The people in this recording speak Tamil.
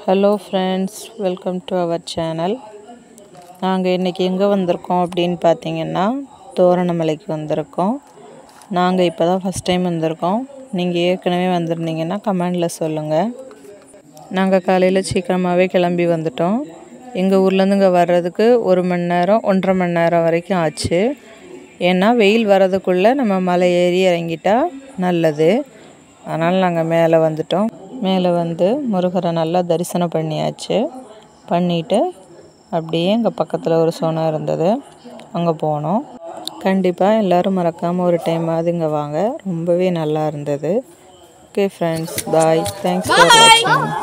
hello friends welcome to our channel நாங்கள் இன்றைக்கி எங்கே வந்திருக்கோம் அப்படின்னு பார்த்தீங்கன்னா தோரணமலைக்கு வந்திருக்கோம் நாங்கள் இப்போ தான் ஃபஸ்ட் டைம் வந்திருக்கோம் நீங்கள் ஏற்கனவே வந்திருந்தீங்கன்னா கமெண்டில் சொல்லுங்கள் நாங்கள் காலையில் சீக்கிரமாகவே கிளம்பி வந்துட்டோம் எங்கள் ஊர்லேருந்து இங்கே வர்றதுக்கு ஒரு மணி நேரம் ஒன்றரை மணி நேரம் வரைக்கும் ஆச்சு ஏன்னா வெயில் வர்றதுக்குள்ளே நம்ம மலை ஏறி இறங்கிட்டா நல்லது அதனால் நாங்கள் மேலே வந்துட்டோம் மேலே வந்து முருகரை நல்லா தரிசனம் பண்ணியாச்சு பண்ணிவிட்டு அப்படியே எங்கே பக்கத்தில் ஒரு சோனம் இருந்தது அங்கே போனோம் கண்டிப்பாக எல்லோரும் மறக்காமல் ஒரு டைமாவது இங்கே வாங்க ரொம்பவே நல்லா இருந்தது okay friends bye thanks for வாட்சிங்